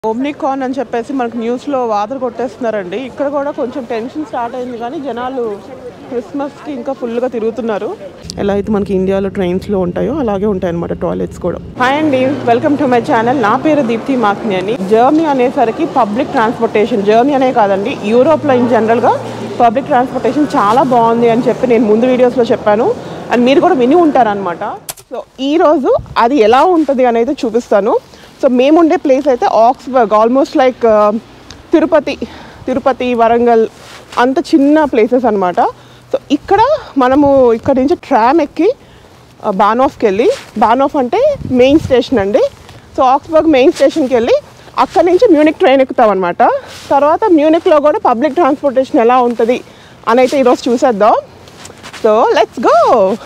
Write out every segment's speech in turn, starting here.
ఓమ్నికాన్ అని చెప్పేసి మనకు న్యూస్లో వాతలు కొట్టేస్తున్నారండి ఇక్కడ కూడా కొంచెం టెన్షన్ స్టార్ట్ అయింది కానీ జనాలు క్రిస్మస్కి ఇంకా ఫుల్గా తిరుగుతున్నారు ఎలా అయితే మనకి ఇండియాలో ట్రైన్స్లో ఉంటాయో అలాగే ఉంటాయి అనమాట టాయిలెట్స్ కూడా హాయ్ అండి వెల్కమ్ టు మై ఛానల్ నా పేరు దీప్తి మాక్ని అని జర్మనీ అనేసరికి పబ్లిక్ ట్రాన్స్పోర్టేషన్ జర్మనీ అనే కాదండి యూరోప్లో ఇన్ జనరల్గా పబ్లిక్ ట్రాన్స్పోర్టేషన్ చాలా బాగుంది అని చెప్పి నేను ముందు వీడియోస్లో చెప్పాను అండ్ మీరు కూడా విని ఉంటారనమాట సో ఈరోజు అది ఎలా ఉంటుంది అనేది చూపిస్తాను సో మేముండే ప్లేస్ అయితే Augsburg almost like Tirupati Tirupati Warangal అంత చిన్న ప్లేసెస్ అనమాట సో ఇక్కడ మనము ఇక్కడ నుంచి ట్రామ్ ఎక్కి ఆ, బానోఫ్కి వెళ్ళి బానోఫ్ అంటే మెయిన్ స్టేషన్ అండి సో ఆక్స్బర్గ్ మెయిన్ స్టేషన్కి వెళ్ళి అక్కడ నుంచి మ్యూనిక్ ట్రైన్ ఎక్కుతాం అనమాట తర్వాత మ్యూనిక్లో కూడా పబ్లిక్ ట్రాన్స్పోర్టేషన్ ఎలా ఉంటుంది అని అయితే ఈరోజు చూసేద్దాం సో లెట్స్ గో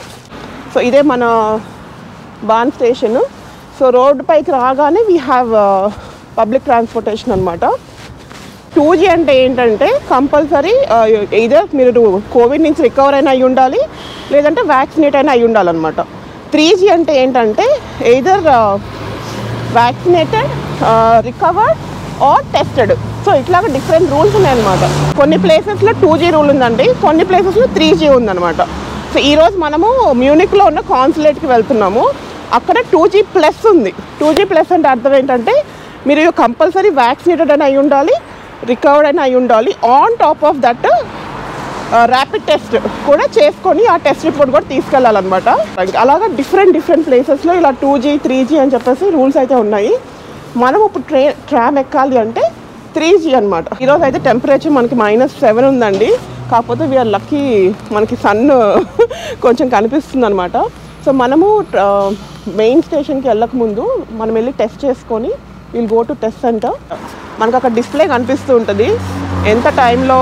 సో ఇదే మన బాన్ స్టేషన్ సో రోడ్ పైకి రాగానే వీ హ్యావ్ పబ్లిక్ ట్రాన్స్పోర్టేషన్ అనమాట టూ జీ అంటే ఏంటంటే కంపల్సరీ ఇదర్ మీరు కోవిడ్ నుంచి రికవర్ అయినా అయి ఉండాలి లేదంటే వ్యాక్సినేట్ అయినా అయి ఉండాలన్నమాట త్రీ జీ అంటే ఏంటంటే either vaccinated recovered or tested so ఇట్లాగా డిఫరెంట్ రూల్స్ ఉన్నాయన్నమాట కొన్ని ప్లేసెస్లో టూ జీ రూల్ ఉందండి కొన్ని ప్లేసెస్లో త్రీ జీ ఉందన్నమాట సో ఈరోజు మనము మ్యూనిక్లో ఉన్న కాన్సులేట్కి వెళ్తున్నాము అక్కడ టూ జీ ప్లస్ ఉంది టూ జీ ప్లస్ అంటే అర్థం ఏంటంటే మీరు కంపల్సరీ వ్యాక్సినేటెడ్ అని అయి ఉండాలి రికవర్డ్ అని అయి ఉండాలి on top of that rapid test కూడా చేసుకొని ఆ టెస్ట్ రిపోర్ట్ కూడా తీసుకెళ్ళాలన్నమాట అలాగా డిఫరెంట్ డిఫరెంట్ ప్లేసెస్లో ఇలా టూ జీ త్రీ జీ అని చెప్పేసి రూల్స్ అయితే ఉన్నాయి మనం ఇప్పుడు ట్రే ట్రామ్ ఎక్కాలి అంటే త్రీ జీ అనమాట ఈరోజు అయితే టెంపరేచర్ మనకి మైనస్ సెవెన్ ఉందండి కాకపోతే వీఆర్ లక్కీ మనకి సన్ కొంచెం కనిపిస్తుంది అనమాట సో మనము మెయిన్ స్టేషన్కి వెళ్ళక ముందు మనం వెళ్ళి టెస్ట్ చేసుకొని will go to test center మనకు అక్కడ డిస్ప్లే కనిపిస్తూ ఉంటుంది ఎంత టైంలో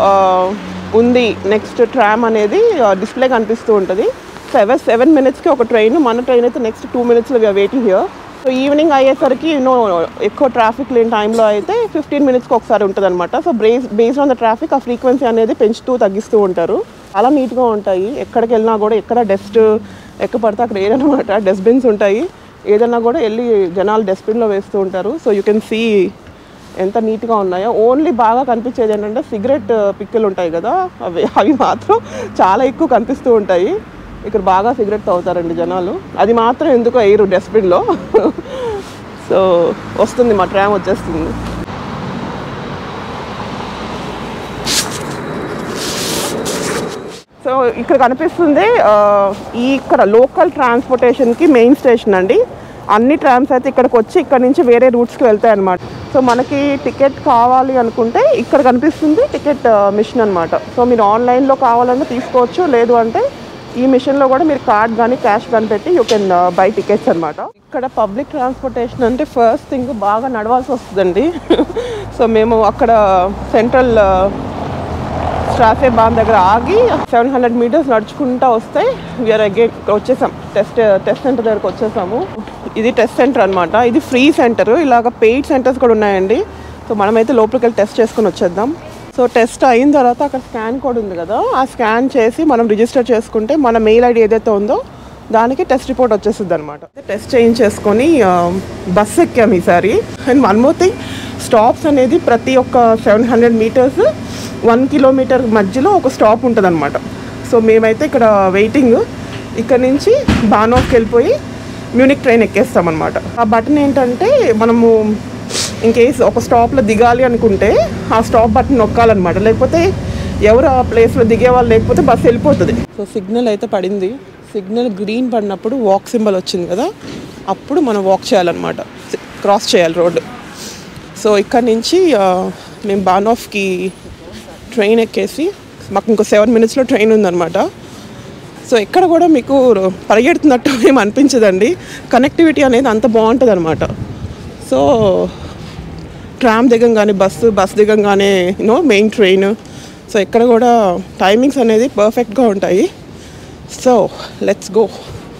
ఉంది నెక్స్ట్ ట్రామ్ అనేది డిస్ప్లే కనిపిస్తూ ఉంటుంది సెవెన్ సెవెన్ మినిట్స్కి ఒక ట్రైన్ మన ట్రైన్ అయితే నెక్స్ట్ టూ మినిట్స్లో we're waiting here so evening అయ్యేసరికి యూనో ఎక్కువ ట్రాఫిక్ లేని టైంలో అయితే ఫిఫ్టీన్ మినిట్స్కి ఒకసారి ఉంటుంది అనమాట so base based on the traffic uh frequency అనేది పెంచుతూ తగ్గిస్తూ ఉంటారు చాలా నీట్గా ఉంటాయి ఎక్కడికి వెళ్ళినా కూడా ఎక్కడ డస్ట్ ఎక్కడ పడితే అక్కడ ఏదనమాట డస్ట్బిన్స్ ఉంటాయి ఏదన్నా కూడా వెళ్ళి జనాలు డస్ట్బిన్లో వేస్తూ ఉంటారు సో యూ కెన్ సీ ఎంత నీట్గా ఉన్నాయో ఓన్లీ బాగా కనిపించేది ఏంటంటే సిగరెట్ పిక్కలు ఉంటాయి కదా అవి అవి మాత్రం చాలా ఎక్కువ కనిపిస్తూ ఉంటాయి ఇక్కడ బాగా సిగరెట్ తాగుతారండి జనాలు అది మాత్రం ఎందుకో వేయరు డస్ట్బిన్లో సో వస్తుంది మా ట్రామ్ వచ్చేస్తుంది సో ఇక్కడ కనిపిస్తుంది ఆ, ఈ ఇక్కడ లోకల్ ట్రాన్స్పోర్టేషన్కి మెయిన్ స్టేషన్ అండి అన్ని ట్రామ్స్ అయితే ఇక్కడికి వచ్చి ఇక్కడ నుంచి వేరే రూట్స్కి వెళ్తాయి అనమాట సో మనకి టికెట్ కావాలి అనుకుంటే ఇక్కడ కనిపిస్తుంది టికెట్ మిషన్ అనమాట సో మీరు ఆన్లైన్లో కావాలన్నా తీసుకోవచ్చు లేదు అంటే ఈ మిషన్లో కూడా మీరు కార్డ్ కానీ క్యాష్ కానీ పెట్టి యూ కెన్ బై టికెట్స్ అనమాట ఇక్కడ పబ్లిక్ ట్రాన్స్పోర్టేషన్ అంటే ఫస్ట్ థింగ్ బాగా నడవాల్సి వస్తుందండి సో మేము అక్కడ సెంట్రల్ స్ట్రాసే బాన్ దగ్గర ఆగి సెవెన్ హండ్రెడ్ మీటర్స్ నడుచుకుంటా వస్తే వీఆర్ అగైన్ వచ్చేసాం టెస్ట్ టెస్ట్ సెంటర్ దగ్గరకు వచ్చేసాము ఇది టెస్ట్ సెంటర్ అనమాట ఇది ఫ్రీ సెంటర్ ఇలాగ పెయిడ్ సెంటర్స్ కూడా ఉన్నాయండి సో మనమైతే లోపలికి వెళ్ళి టెస్ట్ చేసుకొని వచ్చేద్దాం సో టెస్ట్ అయిన తర్వాత అక్కడ స్కాన్ కోడ్ ఉంది కదా ఆ స్కాన్ చేసి మనం రిజిస్టర్ చేసుకుంటే మన మెయిల్ ఐడి ఏదైతే ఉందో దానికి టెస్ట్ రిపోర్ట్ వచ్చేస్తుంది అనమాట టెస్ట్ చేయించేసుకొని బస్ ఎక్కాము ఈసారి and one more thing stops అనేది ప్రతి ఒక్క seven hundred meters one kilometer మధ్యలో ఒక స్టాప్ ఉంటుంది అనమాట సో మేమైతే ఇక్కడ వెయిటింగ్ ఇక్కడ నుంచి బానోఫ్కి వెళ్ళిపోయి మ్యూనిక్ ట్రైన్ ఎక్కేస్తాం అనమాట ఆ బటన్ ఏంటంటే మనము ఇన్ కేస్ ఒక స్టాప్లో దిగాలి అనుకుంటే ఆ స్టాప్ బటన్ నొక్కాలన్నమాట లేకపోతే ఎవరు ఆ ప్లేస్లో దిగే వాళ్ళు లేకపోతే బస్సు వెళ్ళిపోతుంది సో సిగ్నల్ అయితే పడింది సిగ్నల్ గ్రీన్ పడినప్పుడు వాక్ సింబల్ వచ్చింది కదా అప్పుడు మనం వాక్ చేయాలన్నమాట క్రాస్ చేయాలి రోడ్డు సో ఇక్కడ నుంచి ఆ, మేము బానోఫ్కి ట్రైన్ ఎక్కేసి మాకు ఇంకో సెవెన్ మినిట్స్లో ట్రైన్ ఉందన్నమాట సో ఎక్కడ కూడా మీకు పరిగెడుతున్నట్టు ఏం అనిపించదండి కనెక్టివిటీ అనేది అంత బాగుంటుంది అనమాట సో ట్రామ్ దిగంగానే బస్సు బస్ దిగంగానే యూనో మెయిన్ ట్రైన్ సో ఎక్కడ కూడా టైమింగ్స్ అనేది పర్ఫెక్ట్గా ఉంటాయి సో లెట్స్ గో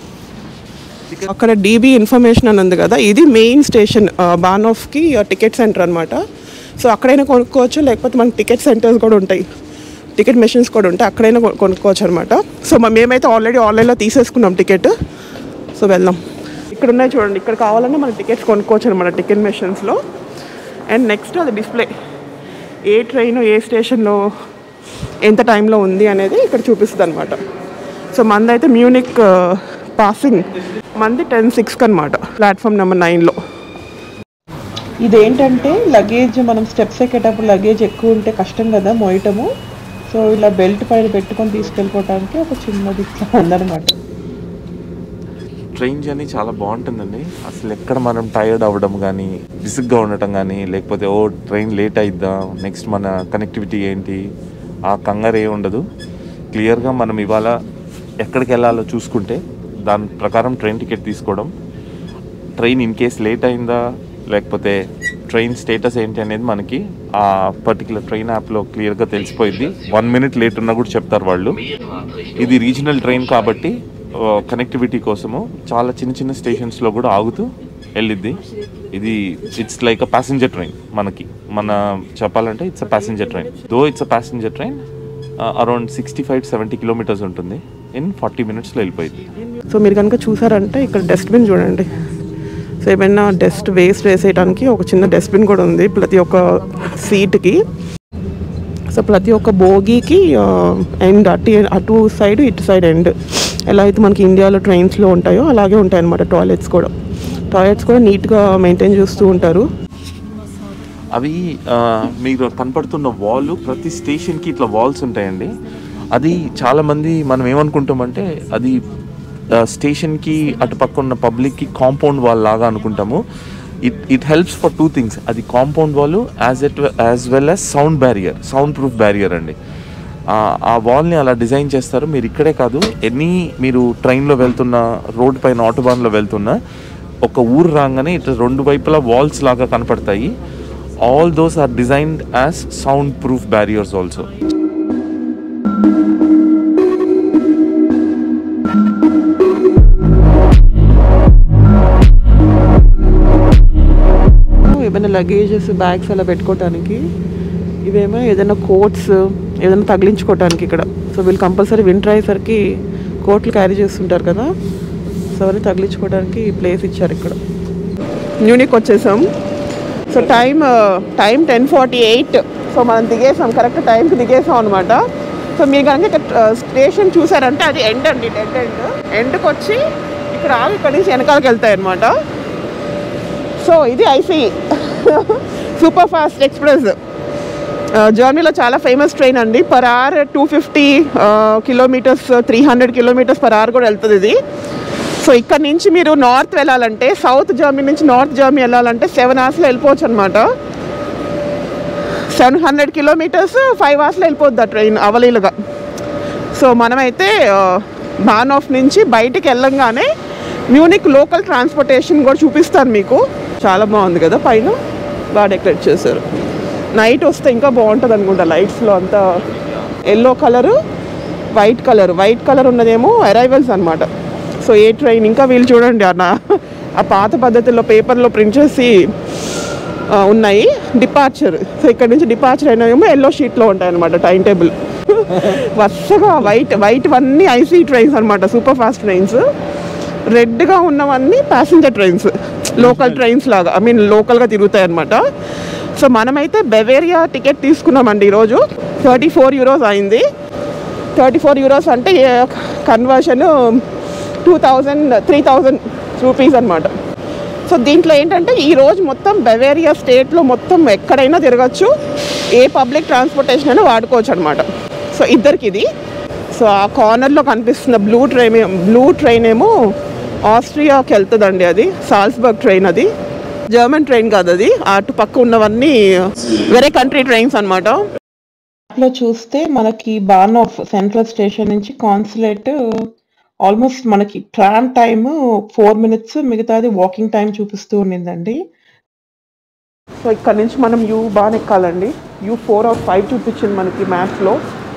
అక్కడ డీబీ ఇన్ఫర్మేషన్ అని ఉంది కదా ఇది మెయిన్ స్టేషన్ బానోఫ్కి టికెట్ సెంటర్ అనమాట సో అక్కడైనా కొనుక్కోవచ్చు లేకపోతే మనకి టికెట్ సెంటర్స్ కూడా ఉంటాయి టికెట్ మెషిన్స్ కూడా ఉంటాయి అక్కడైనా కొను- కొనుక్కోవచ్చు అనమాట సో మ- మేమైతే ఆల్రెడీ ఆన్లైన్లో తీసేసుకున్నాం టికెట్ సో వెళ్దాం ఇక్కడ ఉన్నాయి చూడండి ఇక్కడ కావాలన్నా మన టికెట్స్ కొనుక్కోవచ్చు అనమాట టికెట్ మెషిన్స్లో అండ్ నెక్స్ట్ అది డిస్ప్లే ఏ ట్రైన్ ఏ స్టేషన్లో ఎంత టైంలో ఉంది అనేది ఇక్కడ చూపిస్తుంది అనమాట సో మంది అయితే మ్యూనిక్ పాసింగ్ మంది టెన్ సిక్స్కి అనమాట ప్లాట్ఫామ్ నెంబర్ నైన్లో ఇదేంటంటే లగేజ్ మనం స్టెప్స్ ఎక్కేటప్పుడు లగేజ్ ఎక్కువ ఉంటే కష్టం కదా మోయటము సో ఇలా బెల్ట్ పైన పెట్టుకొని తీసుకెళ్ళిపోవడానికి ఒక చిన్నది ఇట్లా ఉందన్నమాట ట్రైన్ జర్నీ చాలా బాగుంటుందండి అసలు ఎక్కడ మనం టైర్డ్ అవ్వడం కానీ విసుగ్గా ఉండటం కానీ లేకపోతే ఓ ట్రైన్ లేట్ అయిద్దా నెక్స్ట్ మన కనెక్టివిటీ ఏంటి ఆ కంగారు ఏ ఉండదు క్లియర్గా మనం ఇవాళ ఎక్కడికి వెళ్ళాలో చూసుకుంటే దాని ప్రకారం ట్రైన్ టికెట్ తీసుకోవడం ట్రైన్ ఇన్ కేస్ లేట్ అయిందా లేకపోతే ట్రైన్ స్టేటస్ ఏంటి అనేది మనకి ఆ పర్టికులర్ ట్రైన్ యాప్లో క్లియర్గా తెలిసిపోయింది వన్ మినిట్ లేట్ ఉన్నా కూడా చెప్తారు వాళ్ళు ఇది రీజనల్ ట్రైన్ కాబట్టి కనెక్టివిటీ కోసము చాలా చిన్న చిన్న స్టేషన్స్లో కూడా ఆగుతూ వెళ్ళిద్ది ఇది it's like a passenger train మనకి మన చెప్పాలంటే it's a passenger train though it's a passenger train around sixty five seventy kilometers ఉంటుంది ఇన్ ఫార్టీ మినిట్స్లో వెళ్ళిపోయింది సో మీరు కనుక చూసారంటే ఇక్కడ డస్ట్బిన్ చూడండి సో ఏమైనా డస్ట్ వేస్ట్ వేసేయడానికి ఒక చిన్న డస్ట్బిన్ కూడా ఉంది ప్రతి ఒక్క సీట్కి సో ప్రతి ఒక్క బోగీకి ఎండ్ అటు అటు సైడ్ ఇటు సైడ్ ఎండ్ ఎలా అయితే మనకి ఇండియాలో ట్రైన్స్లో ఉంటాయో అలాగే ఉంటాయి అన్నమాట టాయిలెట్స్ కూడా టాయిలెట్స్ కూడా నీట్గా మెయింటైన్ చేస్తూ ఉంటారు అవి ఆ, మీరు కనపడుతున్న వాల్ ప్రతి స్టేషన్కి ఇట్లా వాల్స్ ఉంటాయండి అది చాలా మంది మనం ఏమనుకుంటామంటే అది ఆ, స్టేషన్కి అటు పక్క ఉన్న పబ్లిక్కి కాంపౌండ్ వాల్ లాగా అనుకుంటాము it it helps for two things అది compound wall as at as well as sound barrier sound proof barrier అండి ఆ- ఆ వాల్ని అలా డిజైన్ చేస్తారు మీరు ఇక్కడే కాదు ఎనీ మీరు ట్రైన్లో వెళ్తున్న రోడ్ పైన ఆటోబాన్లో వెళ్తున్నా ఒక ఊరు రాగానే ఇట్లా రెండు వైపులా వాల్స్ లాగా కనపడతాయి all those are designed as sound proof barriers also ఏమైనా లగేజెస్ బ్యాగ్స్ అలా పెట్టుకోవటానికి ఇవేమో ఏదైనా కోట్స్ ఏదైనా తగిలించుకోవటానికి ఇక్కడ సో వీళ్ళు కంపల్సరీ వింటర్ అయ్యేసరికి కోట్లు క్యారీ చేస్తుంటారు కదా సో అవన్నీ తగిలించుకోవడానికి ప్లేస్ ఇచ్చారు ఇక్కడ న్యూనిక్ వచ్చేసాం so time time ten forty eight so మనం దిగేసాం కరెక్ట్ టైంకి దిగేసాం అనమాట సో మీరు కనుక ఇక్కడ స్టేషన్ చూసారంటే అది ఎండ్ అండి డెడ్ ఎండ్ ఎండ్కి వచ్చి ఇక్కడ ఆగి ఇక్కడి నుంచి వెనకాలకి వెళ్తాయి అనమాట సో ఇది ఐసీ సూపర్ ఫాస్ట్ ఎక్స్ప్రెస్ జర్నీలో చాలా ఫేమస్ ట్రైన్ అండి per hour two fifty kilometers three hundred kilometers per hour కూడా వెళ్తుంది ఇది సో ఇక్కడ నుంచి మీరు నార్త్ వెళ్ళాలంటే సౌత్ జర్మనీ నుంచి నార్త్ జర్మనీ వెళ్ళాలంటే సెవెన్ అవర్స్లో వెళ్ళిపోవచ్చు అనమాట సెవెన్ హండ్రెడ్ కిలోమీటర్స్ ఫైవ్ అవర్స్లో వెళ్ళిపోద్ది ఆ ట్రైన్ అవలీలుగా సో మనమైతే బాన్ ఆఫ్ నుంచి బయటికి వెళ్ళంగానే మ్యూనిక్ లోకల్ ట్రాన్స్పోర్టేషన్ కూడా చూపిస్తాను మీకు చాలా బాగుంది కదా పైన బాగా డెకరేట్ చేశారు నైట్ వస్తే ఇంకా బాగుంటుంది అనుకుంటా లైట్స్లో అంతా yellow colour white colour white colour ఉన్నదేమో అరైవల్స్ అనమాట సో ఏ ట్రైన్ ఇంకా వీళ్ళు చూడండి అన్న ఆ పాత పద్ధతిలో పేపర్లో ప్రింట్ చేసి ఆ, ఉన్నాయి డిపార్చర్ సో ఇక్కడ నుంచి డిపార్చర్ అయినాయేమో ఎల్లో షీట్లో ఉంటాయి అనమాట టైం టేబుల్ వరుసగా వైట్ వైట్ అన్నీ ఐసీ ట్రైన్స్ అనమాట సూపర్ ఫాస్ట్ ట్రైన్స్ రెడ్గా ఉన్నవన్నీ ప్యాసింజర్ ట్రైన్స్ లోకల్ ట్రైన్స్ లాగా ఐ మీన్ లోకల్గా తిరుగుతాయి అనమాట సో మనమైతే బెవేరియా టికెట్ తీసుకున్నామండి ఈరోజు థర్టీ ఫోర్ యూరోస్ అయింది థర్టీ ఫోర్ యూరోస్ అంటే conversion two thousand three thousand rupees అనమాట సో దీంట్లో ఏంటంటే ఈ రోజు మొత్తం బెవేరియా స్టేట్లో మొత్తం ఎక్కడైనా తిరగచ్చు ఏ పబ్లిక్ ట్రాన్స్పోర్టేషన్ అయినా వాడుకోవచ్చు అనమాట సో ఇద్దరికి ఇది సో ఆ కార్నర్లో కనిపిస్తున్న బ్లూ ట్రైన్ బ్లూ ట్రైన్ ఏమో ఆస్ట్రియాకి వెళ్తుందండి అది సాల్స్బర్గ్ ట్రైన్ అది జర్మన్ ట్రైన్ కాదు అది అటు పక్క ఉన్నవన్నీ వేరే కంట్రీ ట్రైన్స్ అనమాట లో చూస్తే మనకి బాన్ ఆఫ్ సెంట్రల్ స్టేషన్ నుంచి కాన్సులేట్ ఆల్మోస్ట్ మనకి ట్రామ్ టైమ్ ఫోర్ మినిట్స్ మిగతాది వాకింగ్ టైం చూపిస్తూ ఉండిందండి సో ఇక్కడ నుంచి మనం యూ బాగా ఎక్కాలండి యూ ఫోర్ ఆర్ ఫైవ్ చూపించింది మనకి మ్యాప్లో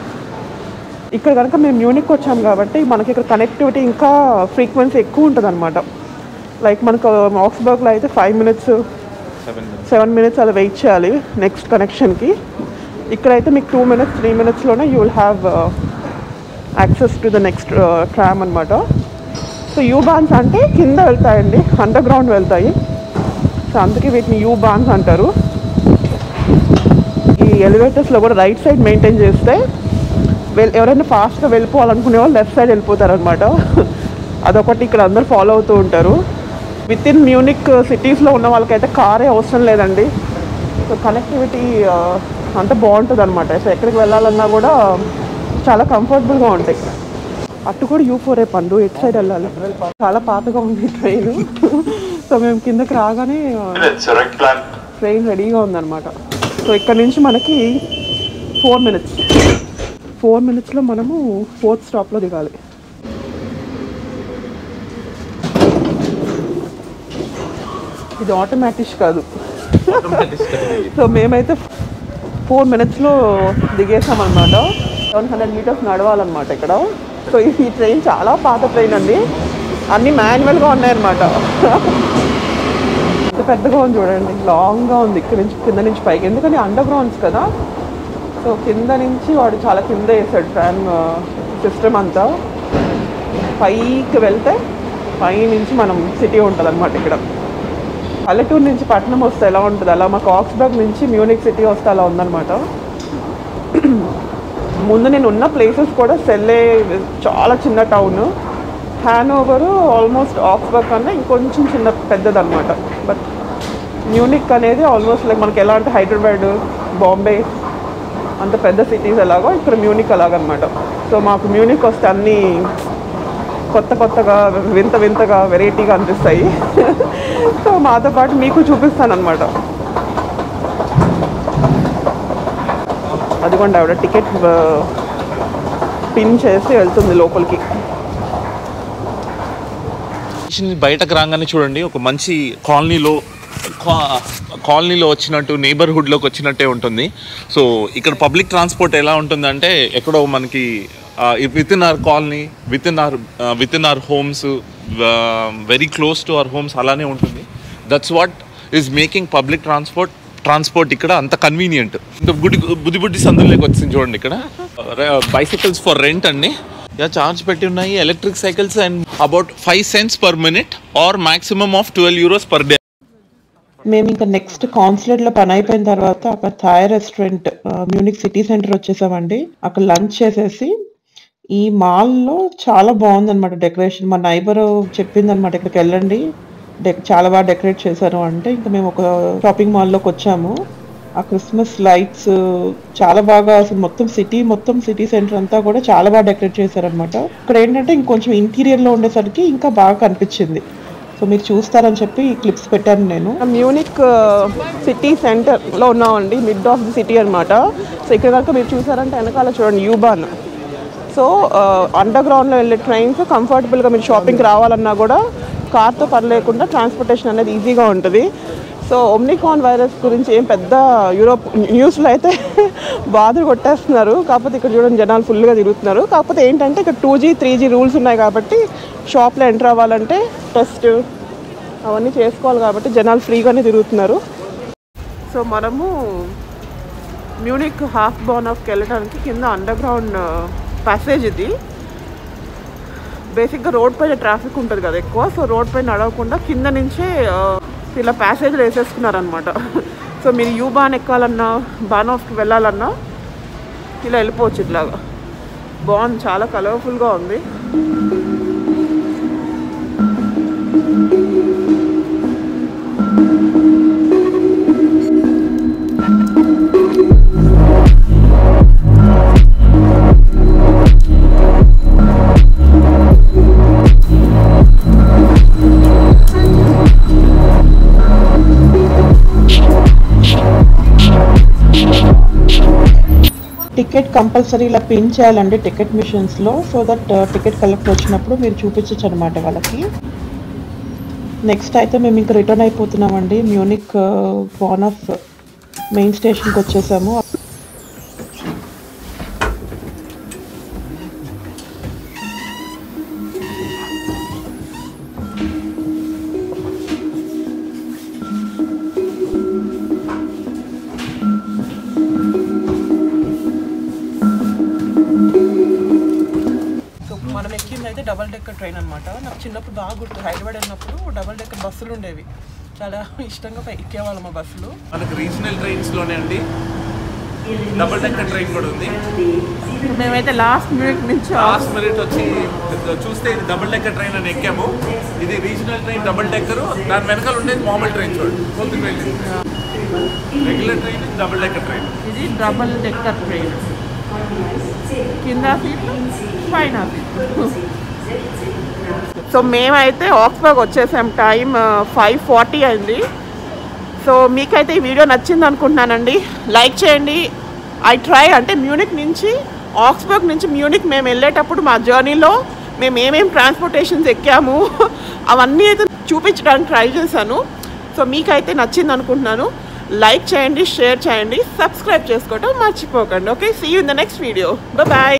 ఇక్కడ కనుక మేము మ్యూనిక్ వచ్చాం కాబట్టి మనకి ఇక్కడ కనెక్టివిటీ ఇంకా ఫ్రీక్వెన్సీ ఎక్కువ ఉంటుంది అనమాట లైక్ మనకు ఆక్స్బర్గ్లో అయితే ఫైవ్ మినిట్స్ సెవెన్ మినిట్స్ అలా వెయిట్ చేయాలి నెక్స్ట్ కనెక్షన్కి ఇక్కడైతే మీకు టూ మినిట్స్ త్రీ మినిట్స్లోనే you will have access to the next tram అనమాట సో యూ బాన్స్ అంటే కింద వెళ్తాయండి అండర్ గ్రౌండ్ వెళ్తాయి సో అందుకే వీటిని యూ బాన్స్ అంటారు ఎలివేటర్స్లో కూడా రైట్ సైడ్ మెయింటైన్ చేస్తే వెల్ ఎవరైనా ఫాస్ట్గా వెళ్ళిపోవాలనుకునే వాళ్ళు లెఫ్ట్ సైడ్ వెళ్ళిపోతారనమాట అదొకటి ఇక్కడ అందరు ఫాలో అవుతూ ఉంటారు విత్ ఇన్ మ్యూనిక్ సిటీస్లో ఉన్న వాళ్ళకైతే కారే అవసరం లేదండి సో కనెక్టివిటీ అంత బాగుంటుంది అనమాట సో ఎక్కడికి వెళ్ళాలన్నా కూడా చాలా కంఫర్టబుల్గా ఉంటాయి అటు కూడా యూ ఫోర్ ఏ పండు ఎటు సైడ్ వెళ్ళాలి చాలా పాతగా ఉంది ట్రైన్ సో మేము కిందకి రాగానే minutes, right plan. ట్రైన్ రెడీగా ఉందన్నమాట సో ఇక్కడ నుంచి మనకి ఫోర్ మినిట్స్ ఫోర్ మినిట్స్లో మనము ఫోర్త్ స్టాప్లో దిగాలి ఇది ఆటోమేటిక్ కాదు సో మేమైతే ఫోర్ మినిట్స్లో దిగేసామన్నమాట సెవెన్ హండ్రెడ్ మీటర్స్ నడవాలన్నమాట ఇక్కడ సో ఈ- ఈ ట్రైన్ చాలా పాత ట్రైన్ అండి అన్నీ మాన్యువల్గా ఉన్నాయన్నమాట ఇంత పెద్దగా ఉంది చూడండి లాంగ్గా ఉంది ఇక్కడ నుంచి కింద నుంచి పైకి ఎందుకంటే అండర్ గ్రౌండ్స్ కదా సో కింద నుంచి వాడు చాలా కింద వేసాడు ఫ్యాన్ సిస్టమ్ అంతా పైకి వెళ్తే పై నుంచి మనం సిటీ ఉంటుంది అనమాట ఇక్కడ పల్లెటూరు నుంచి పట్టణం వస్తే ఎలా ఉంటుంది అలా మా కాక్స్బర్గ్ నుంచి మ్యూనిక్ సిటీ వస్తే అలా ఉందన్నమాట ముందు నేను ఉన్న ప్లేసెస్ కూడా సెల్లే చాలా చిన్న town Hanover almost Augsburg కన్నా ఇంకొంచెం చిన్న పెద్దదన్నమాట బట్ మ్యూనిక్ అనేది ఆల్మోస్ట్ లైక్ మనకి ఎలా అంటే హైదరాబాద్ బాంబే అంత పెద్ద సిటీస్ ఎలాగో ఇక్కడ మ్యూనిక్ అలాగనమాట సో మాకు మ్యూనిక్ వస్తే అన్నీ కొత్త కొత్తగా వింత వింతగా వెరైటీగా అనిపిస్తాయి సో మాతో పాటు మీకు చూపిస్తాను అనమాట అదిగోండి ఆవిడ టికెట్ పిన్ చేసి వెళ్తుంది లోపలికి స్టేషన్ బయటకు రాగానే చూడండి ఒక మంచి కాలనీలో కా- కాలనీలో వచ్చినట్టు నeighborhood-లోకి వచ్చినట్టే ఉంటుంది సో ఇక్కడ పబ్లిక్ ట్రాన్స్పోర్ట్ ఎలా ఉంటుందంటే ఎక్కడో మనకి within our colony within our within our homes very close to our homes అలానే ఉంటుంది that's what is making public transport transport ఇక్కడ అంత కన్వీనియంట్ ఇంత గుడి బుద్ధి బుద్ధి సందులోకి వచ్చింది చూడండి ఇక్కడ బైసికల్స్ ఫర్ రెంట్ అండి యా చార్జ్ పెట్టి ఉన్నాయి electric cycles and about five cents per minute or maximum of twelve euros per day మేము ఇంకా నెక్స్ట్ కాన్సులేట్ లో పని అయిపోయిన తర్వాత అక్కడ Thai restaurant Munich city center వచ్చేసామండి అక్కడ లంచ్ చేసేసి ఈ మాల్ లో చాలా బాగుందన్నమాట డెకరేషన్ మా నైబర్ చెప్పింది అనమాట ఇక్కడికి వెళ్ళండి డెక్ చాలా బాగా డెకరేట్ చేశారు అంటే ఇంకా మేము ఒక షాపింగ్ మాల్లోకి వచ్చాము ఆ క్రిస్మస్ లైట్స్ చాలా బాగా అసలు మొత్తం సిటీ మొత్తం సిటీ సెంటర్ అంతా కూడా చాలా బాగా డెకరేట్ చేశారనమాట ఇక్కడ ఏంటంటే ఇంకొంచెం ఇంటీరియర్ లో ఉండేసరికి ఇంకా బాగా కనిపించింది సో మీరు చూస్తారని చెప్పి ఈ క్లిప్స్ పెట్టాను నేను మ్యూనిక్ సిటీ సెంటర్లో ఉన్నామండి మిడ్ ఆఫ్ ది సిటీ అనమాట సో ఇక్కడ కనుక మీరు చూసారంటే వెనకాల చూడండి యూబాన్ సో అండర్ గ్రౌండ్లో వెళ్ళే ట్రైన్స్ కంఫర్టబుల్గా మీరు షాపింగ్కి రావాలన్నా కూడా కార్తో పని లేకుండా ట్రాన్స్పోర్టేషన్ అనేది ఈజీగా ఉంటుంది సో ఒమ్నికాన్ వైరస్ గురించి ఏం పెద్ద యూరోప్ న్యూస్లో అయితే బాధలు కొట్టేస్తున్నారు కాకపోతే ఇక్కడ చూడండి జనాలు ఫుల్గా తిరుగుతున్నారు కాకపోతే ఏంటంటే ఇక్కడ two G three G rules ఉన్నాయి కాబట్టి షాప్లో ఎంటర్ అవ్వాలంటే టెస్ట్ అవన్నీ చేసుకోవాలి కాబట్టి జనాలు ఫ్రీగానే తిరుగుతున్నారు సో మనము మ్యూనిక్ హాఫ్ బోన్ ఆఫ్కి వెళ్ళడానికి కింద అండర్ గ్రౌండ్ ప్యాసేజ్ ఇది బేసిక్గా రోడ్ పైన ట్రాఫిక్ ఉంటుంది కదా ఎక్కువ సో రోడ్ పైన నడవకుండా కింద నుంచే ఆ, ఇలా ప్యాసేజ్లు వేసేసుకున్నారనమాట సో మీరు యూ బాన్ ఎక్కాలన్నా బాన్ ఆఫ్కి వెళ్ళాలన్నా ఇలా వెళ్ళిపోవచ్చు ఇట్లాగా బాగుంది చాలా కలర్ఫుల్గా ఉంది టికెట్ కంపల్సరీ ఇలా పిన్ చేయాలండి టికెట్ మిషన్స్లో సో దట్ టికెట్ కలెక్ట్ వచ్చినప్పుడు మీరు చూపించచ్చు అనమాట వాళ్ళకి నెక్స్ట్ అయితే మేము ఇంకా రిటర్న్ అయిపోతున్నామండి మ్యూనిక్ వన్ ఆఫ్ మెయిన్ స్టేషన్కి వచ్చేసాము సో మనం ఎక్కింది అయితే డబల్ డెక్కర్ ట్రైన్ అనమాట నాకు చిన్నప్పుడు బాగా గుర్తు హైదరాబాద్ వెళ్ళినప్పుడు డబల్ డెక్కర్ బస్సులు ఉండేవి చాలా ఇష్టంగా పై- ఎక్కేవాళ్ళం ఆ బస్సులు మనకు రీజనల్ ట్రైన్స్లోనే అండి డబుల్ డెక్కర్ ట్రైన్ కూడా ఉంది మేమైతే లాస్ట్ మినిట్ నుంచి లాస్ట్ మినిట్ వచ్చి చూస్తే ఇది డబుల్ డెక్కర్ ట్రైన్ అని ఎక్కాము ఇది రీజనల్ ట్రైన్ డబుల్ డెక్కర్ దాని వెనకాల ఉండేది మామూలు ట్రైన్ చూడండి పొద్దున వెళ్ళి రెగ్యులర్ ట్రైన్ ఇది డబుల్ డెక్కర్ ట్రైన్ ఇది డబుల్ డెక్కర్ ట్రైన్ కింద సీట్లు పైన సో మేమైతే ఆక్స్బర్గ్ వచ్చేసాం టైం ఫైవ్ ఫార్టీ అయింది సో మీకైతే ఈ వీడియో నచ్చింది అనుకుంటున్నానండి లైక్ చేయండి ఐ ట్రై అంటే మ్యూనిక్ నుంచి ఆక్స్బర్గ్ నుంచి మ్యూనిక్ మేము వెళ్ళేటప్పుడు మా జర్నీలో మేము ఏమేమి ట్రాన్స్పోర్టేషన్స్ ఎక్కాము అవన్నీ అయితే చూపించడానికి ట్రై చేశాను సో మీకైతే నచ్చింది అనుకుంటున్నాను లైక్ చేయండి షేర్ చేయండి సబ్స్క్రైబ్ చేసుకోవటం మర్చిపోకండి okay see you in the next video bye